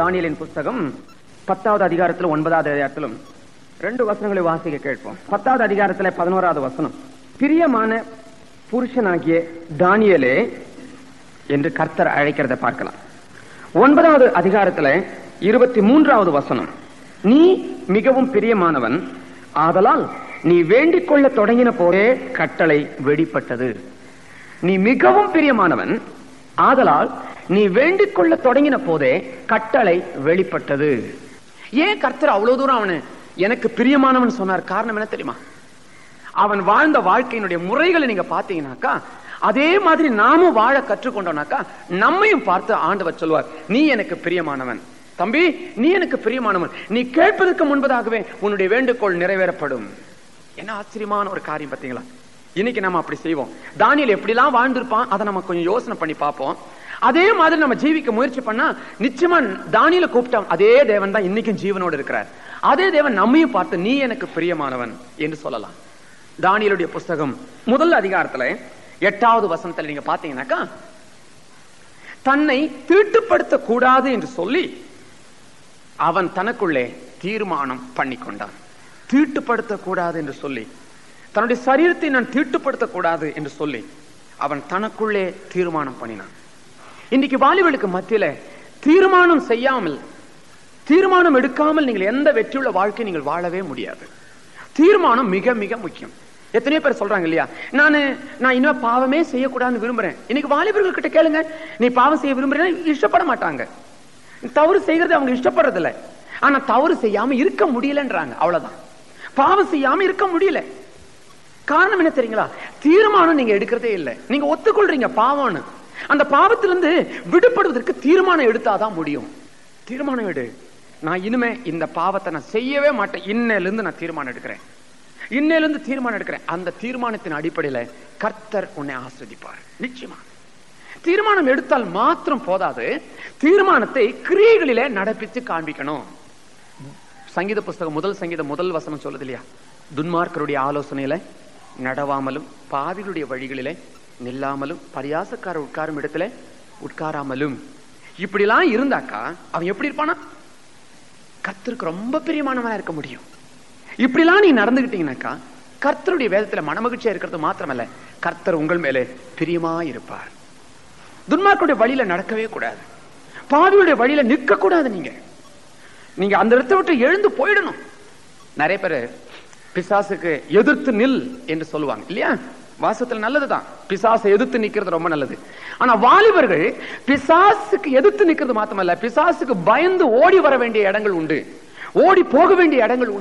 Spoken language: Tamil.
தானியலின் புஸ்தகம் பத்தாவது அதிகாரத்தில் ஒன்பதாவது அதிகாரத்திலும் ரெண்டு வசனங்களை வாசிக்க கேட்போம் பத்தாவது அதிகாரத்தில் பதினோராவது வசனம் பிரியமான புருஷனாகிய தானியலே என்று கர்த்தர் அழைக்கிறத பார்க்கலாம் ஒன்பதாவது அதிகாரத்துல இருபத்தி மூன்றாவது வசனம் நீ மிகவும் பிரியமானவன் ஆதலால் நீ வேண்டிக் கொள்ள தொடங்கின போதே கட்டளை வெளிப்பட்டது நீ மிகவும் பிரியமானவன் ஆதலால் நீ வேண்டிக் கொள்ள தொடங்கின போதே கட்டளை வெளிப்பட்டது ஏன் கர்த்தர் அவ்வளவு தூரம் அவனு எனக்கு பிரியமானவன் சொன்னார் காரணம் என்ன தெரியுமா அவன் வாழ்ந்த வாழ்க்கையினுடைய முறைகளை நீங்க பாத்தீங்கன்னாக்கா அதே மாதிரி நாமும் வாழ கற்றுக்கொண்டோம்னாக்கா நம்மையும் பார்த்து ஆண்டவர் சொல்லுவார் நீ எனக்கு பிரியமானவன் தம்பி நீ எனக்கு பிரியமானவன் நீ கேட்பதற்கு முன்பதாகவே உன்னுடைய வேண்டுகோள் நிறைவேறப்படும் என்ன ஆச்சரியமான ஒரு காரியம் பாத்தீங்களா இன்னைக்கு நம்ம அப்படி செய்வோம் தானியல் எப்படிலாம் வாழ்ந்திருப்பான் அதை நம்ம கொஞ்சம் யோசனை பண்ணி பார்ப்போம் அதே மாதிரி நம்ம ஜீவிக்க முயற்சி பண்ணா நிச்சயமா தானியல கூப்பிட்டோம் அதே தேவன் தான் இன்னைக்கும் ஜீவனோடு இருக்கிறார் அதே தேவன் நம்மையும் பார்த்து நீ எனக்கு பிரியமானவன் என்று சொல்லலாம் தானியலுடைய புஸ்தகம் முதல் அதிகாரத்துல எட்டாவது வசனத்துல நீங்க பாத்தீங்கன்னாக்கா தன்னை தீட்டுப்படுத்த கூடாது என்று சொல்லி அவன் தனக்குள்ளே தீர்மானம் பண்ணி கொண்டான் தீட்டுப்படுத்த கூடாது என்று சொல்லி தன்னுடைய சரீரத்தை நான் தீட்டுப்படுத்த கூடாது என்று சொல்லி அவன் தனக்குள்ளே தீர்மானம் பண்ணினான் இன்னைக்கு வாலிபர்களுக்கு மத்தியில தீர்மானம் செய்யாமல் தீர்மானம் எடுக்காமல் நீங்கள் எந்த வெற்றியுள்ள வாழ்க்கை நீங்கள் வாழவே முடியாது தீர்மானம் மிக மிக முக்கியம் எத்தனையோ பேர் சொல்றாங்க இல்லையா நானு நான் இனிமே பாவமே செய்யக்கூடாதுன்னு விரும்புறேன் இன்னைக்கு வாலிபர்கள் கிட்ட கேளுங்க நீ பாவம் செய்ய விரும்புறேன் இஷ்டப்பட மாட்டாங்க தவறு செய்யறது அவங்க இஷ்டப்படுறது இல்ல ஆனா தவறு செய்யாம இருக்க முடியலன்றாங்க அவ்வளவுதான் பாவம் செய்யாம இருக்க முடியல காரணம் என்ன தெரியுங்களா தீர்மானம் நீங்க எடுக்கிறதே இல்லை நீங்க ஒத்துக்கொள்றீங்க பாவம்னு அந்த பாவத்திலிருந்து விடுபடுவதற்கு தீர்மானம் எடுத்தாதான் முடியும் தீர்மானம் எடு நான் இனிமே இந்த பாவத்தை நான் செய்யவே மாட்டேன் இன்னையில இருந்து நான் தீர்மானம் எடுக்கிறேன் இன்னையில இருந்து தீர்மானம் எடுக்கிறேன் அந்த தீர்மானத்தின் அடிப்படையில கர்த்தர் உன்னை ஆஸ்வதிப்பார் நிச்சயமா தீர்மானம் எடுத்தால் மாத்திரம் போதாது தீர்மானத்தை கிரியைகளிலே நடப்பித்து காண்பிக்கணும் சங்கீத புஸ்தகம் முதல் சங்கீதம் முதல் வசனம் சொல்லுது இல்லையா துன்மார்க்கருடைய ஆலோசனையில நடவாமலும் பாவிகளுடைய வழிகளிலே நில்லாமலும் பரியாசக்கார உட்காரும் இடத்துல உட்காராமலும் இப்படிலாம் இருந்தாக்கா அவன் எப்படி இருப்பானா கர்த்தருக்கு ரொம்ப பிரியமானவனா இருக்க முடியும் இப்படிலாம் நீ நடந்துகிட்டீங்கன்னாக்கா கர்த்தருடைய வேதத்துல மனமகிழ்ச்சியா இருக்கிறது மாத்திரமல்ல கர்த்தர் உங்கள் மேலே பிரியமா இருப்பார் துன்மார்க்குடைய வழியில நடக்கவே கூடாது பாவியுடைய வழியில நிற்க கூடாது நீங்க நீங்க அந்த இடத்தை விட்டு எழுந்து போயிடணும் நிறைய பேர் பிசாசுக்கு எதிர்த்து நில் என்று சொல்லுவாங்க இல்லையா வாசத்துல நல்லதுதான் பிசாசை எதிர்த்து நிக்கிறது ரொம்ப நல்லது ஆனா வாலிபர்கள் பிசாசுக்கு எதிர்த்து நிக்கிறது மாத்திரமல்ல பிசாசுக்கு பயந்து ஓடி வர வேண்டிய இடங்கள் உண்டு ஓடி போக வேண்டிய இடங்கள் உண்டு